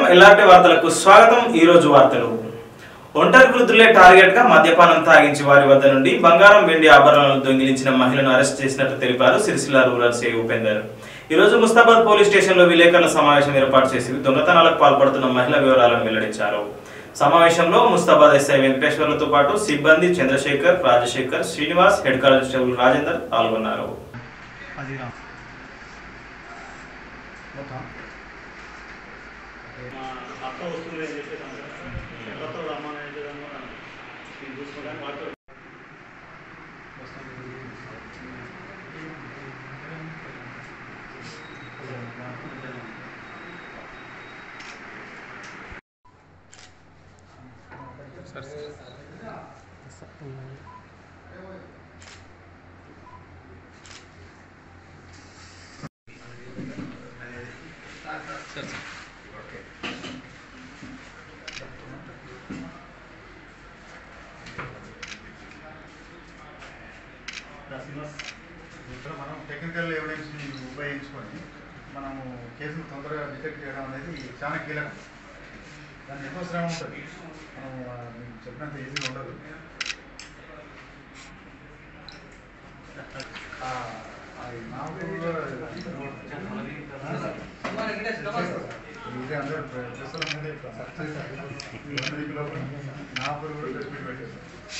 LRT వార్తలకు స్వాగతం ఈ రోజు వార్తలు ఒంటరి వృద్ధులే టార్గెట్ గా మద్యపానం తాగించి వారి వద్ద నుండి బంగారం వెండి ఆభరణాలను దొంగిలించిన మహిళను అరెస్ట్ చేసినట్టు తెలిపారు సిరిసిల్ల రూరల్ సే ఉపేందర్ ఈ రోజు ముస్తాబాద్ పోలీస్ స్టేషన్లో విలేకరుల సమావేశం ఏర్పాటు చేసి దొంగతనాలకు పాల్పడుతున్న మహిళల వివరాలను వెల్లడించారు సమావేశంలో ముస్తాబాద్ ఎస్ఐ వెంకటేశ్వర్లతో పాటు సిబ్బంది చంద్రశేఖర్ రాజశేఖర్ శ్రీనివాస్ హెడ్ కానిస్టేబుల్ రాజేందర్ పాల్గొన్నారు అది రా మొత్తం మా అక్క వస్తుంది అని చెప్పేసి అన్నారు. ఎవరితో రమ్మని అయితే దాన్ని కూడా నేను చూసుకుంటాను వాటితో ఇక్కడ మనం టెక్నికల్ ఎవిడెన్స్ ఉపయోగించుకొని మనము కేసును తొందరగా డిటెక్ట్ చేయడం అనేది చాలా కీలకం దాన్ని ఎక్కువ శ్రమ ఉంటుంది మనం ఆ, మీకు చెప్పినంత ఈజీగా ఉండదు ఆ, అది నాకు కూడా ఇదే అందరూ ప్రెస్లో ముందే నా పేరు కూడా ప్రెస్ మీట్ పెట్టేసారు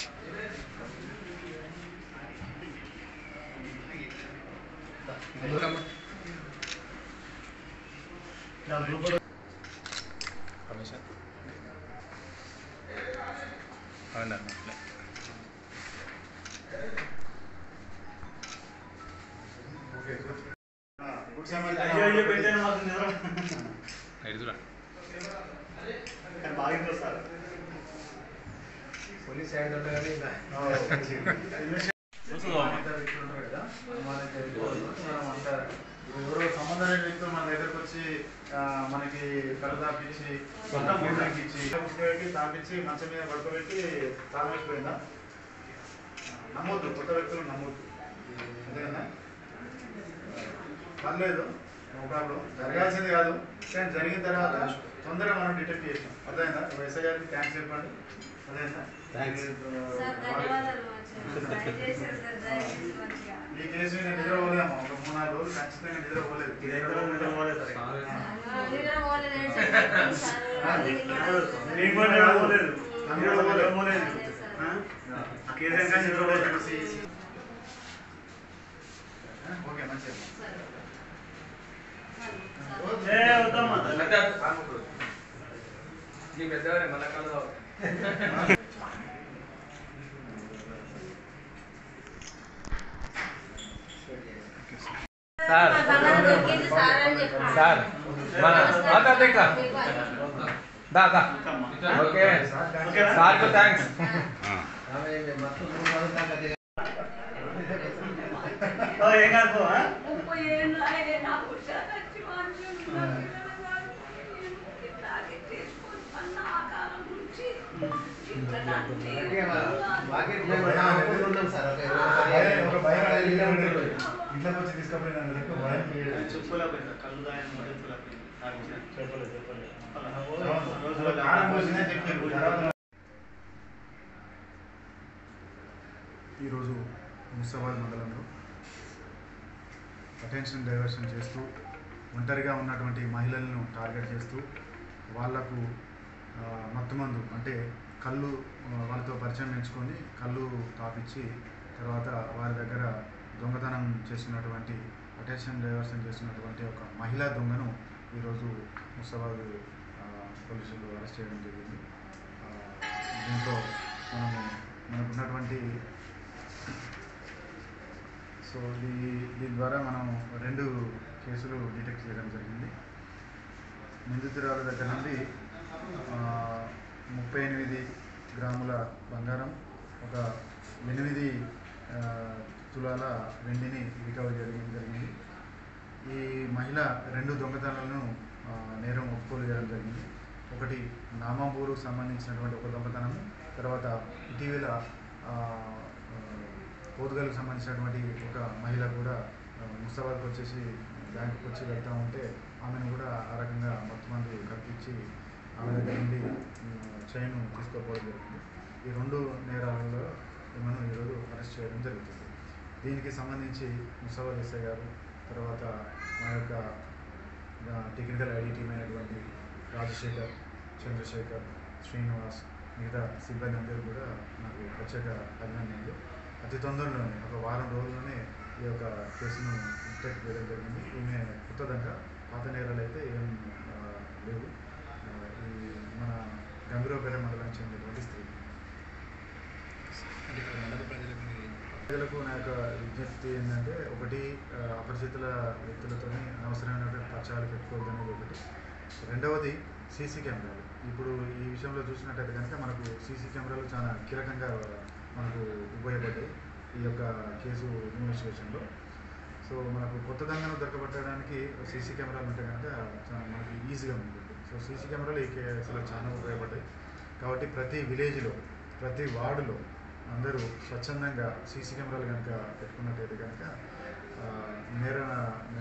కమిషన్ అవునా ఓకే గుడ్ అయ్యో అయ్యో పెట్టాను మాకు నిద్ర ఎడుతురా కానీ బాగా ఇంట్రెస్ట్ సార్ పోలీస్ యాడ్ కానీ ఎవరో సంబంధం లేని వ్యక్తులు మన దగ్గరకు వచ్చి ఆ, మనకి కళ్ళు తాపించి మూడకి ఇచ్చి పెట్టి తాపించి మంచం మీద పడుకోబెట్టి తాగేసిపోయిందా నమ్మొద్దు కొత్త వ్యక్తులు నమ్మొద్దు అంతేనా పర్లేదు నో ప్రాబ్లం జరగాల్సింది కాదు కానీ జరిగిన తర్వాత తొందరగా మనం డిటెక్ట్ చేసాం అర్థమైందా ఎస్ఐ గారికి థ్యాంక్స్ చెప్పండి అర్థమైందా Thanks. సార్ ధన్యవాదాలు మంచిగా ట్రై చేశారు సార్ దయచేసి మంచిగా ఈ కేసు నేను నిద్రపోలేము ఒక మూడు నాలుగు రోజులు ఖచ్చితంగా నిద్రపోలేదు ఇది ఎక్కడ నిద్ర పోలేదు సార్ నిద్ర పోలేదు ఏంటి? సార్ నేను కూడా నిద్ర పోలేదు నన్ను నేను కూడా నిద్ర పోలేదు. పోలేదు ఆ? ఆ కేసు ఇంకా నిద్ర పోలేదు ఓకే మంచిది ఏ వద్దమ్మా నీ పెద్దవారే మళ్ళా కలదు సార్ బంగారం దొరికింది సార్ అని చెప్పారు. సార్ మన దా దా ఇంకా దా దా ఓకే ఓకేనా? సార్ కు థ్యాంక్స్ ఓ, ఏం కాదు పో, ఆ? ముప్పై ఏళ్ళు ఆయన నా పుట్టానికి మనుషులు నా పిల్లలు కాదు. ఎందుకు ఇట్లాగే చేసుకొని అన్న ఆ కాలం నుంచి ఇంకా నాకు ఒక భయం అనేది ఇంట్లోకి వచ్చి తీసుకుపోయిన భయం క్రియేట్ చెప్పుకోలేకపోయింది కళ్ళు దాని మొదలు చెప్పలేదు చెప్పలేదు కారం పోసిందే చెప్పారు తర్వాత ఈరోజు ముస్తాబాద్ మండలంలో అటెన్షన్ డైవర్షన్ చేస్తూ ఒంటరిగా ఉన్నటువంటి మహిళలను టార్గెట్ చేస్తూ వాళ్లకు ఆ, మత్తుమందు అంటే కళ్ళు ఆ, వాళ్ళతో పరిచయం పెంచుకొని కళ్ళు తాపిచ్చి తర్వాత వారి దగ్గర దొంగతనం చేసినటువంటి అటెన్షన్ డైవర్షన్ చేసినటువంటి ఒక మహిళా దొంగను ఈరోజు ముస్తాబాద్ ఆ, పోలీసులు అరెస్ట్ చేయడం జరిగింది ఆ, దీంట్లో మనము మనకున్నటువంటి సో దీ దీని ద్వారా మనం రెండు కేసులు డిటెక్ట్ చేయడం జరిగింది నిందితురాల దగ్గర నుండి ఆ, ముప్పై ఎనిమిది గ్రాముల బంగారం ఒక ఎనిమిది ఆ, తులాల వెండిని రికవర్ చేయడం జరిగింది ఈ మహిళ రెండు దొంగతనాలను ఆ, నేరం ఒప్పుకోలు చేయడం జరిగింది ఒకటి నామాంబూరుకు సంబంధించినటువంటి ఒక దొంగతనము తర్వాత ఇటీవల ఆ, ఆ, పోతుగల్కు సంబంధించినటువంటి ఒక మహిళ కూడా ఆ, ముస్తాబాద్కి వచ్చేసి బ్యాంకుకి వచ్చి వెళ్తూ ఉంటే ఆమెను కూడా ఆ రకంగా మొత్తం మంది కల్పించి ఆమె దగ్గర నుండి చైన్ తీసుకోపోవడం జరుగుతుంది ఈ రెండు నేరాలలో మనం ఈరోజు అరెస్ట్ చేయడం జరుగుతుంది దీనికి సంబంధించి ముసావర్ ఎస్ఐ గారు తర్వాత మా యొక్క ఆ, టెక్నికల్ ఐడి టీం అయినటువంటి రాజశేఖర్ చంద్రశేఖర్ శ్రీనివాస్ మిగతా సిబ్బంది అందరూ కూడా నాకు ప్రత్యేక అభినందనలు అతి తొందరలోనే ఒక వారం రోజుల్లోనే ఈ యొక్క కేసును డిటెక్ట్ చేయడం జరిగింది ఈమె కొత్తదంక పాత నేరాలు అయితే ఏం ఆ, లేవు ఆ, ఈ మన గంభీరపేట మండలానికి చెందినటువంటి స్త్రీ అంటే ఇక్కడ మండల ప్రజలకు మీరు ప్రజలకు నా యొక్క విజ్ఞప్తి ఏంటంటే ఒకటి ఆ, అపరిచితుల వ్యక్తులతోని అనవసరమైనటువంటి పరిచయాలు పెట్టుకోవద్దు అనేది ఒకటి రెండవది సీసీ కెమెరాలు ఇప్పుడు ఈ విషయంలో చూసినట్టయితే కనుక మనకు సీసీ కెమెరాలు చాలా కీలకంగా మనకు ఉపయోగపడ్డాయి ఈ యొక్క కేసు ఇన్వెస్టిగేషన్లో సో మనకు కొత్త దంగను దొరకబట్టడానికి సీసీ కెమెరాలు ఉంటే కనుక చాలా మనకి ఈజీగా ఉంటుంది సో సీసీ కెమెరాలు ఈ కేసులో చాలా ఉపయోగపడ్డాయి కాబట్టి ప్రతి విలేజ్లో ప్రతి వార్డులో అందరూ స్వచ్ఛందంగా సీసీ కెమెరాలు కనుక పెట్టుకున్నట్టయితే కనుక ఆ, నేర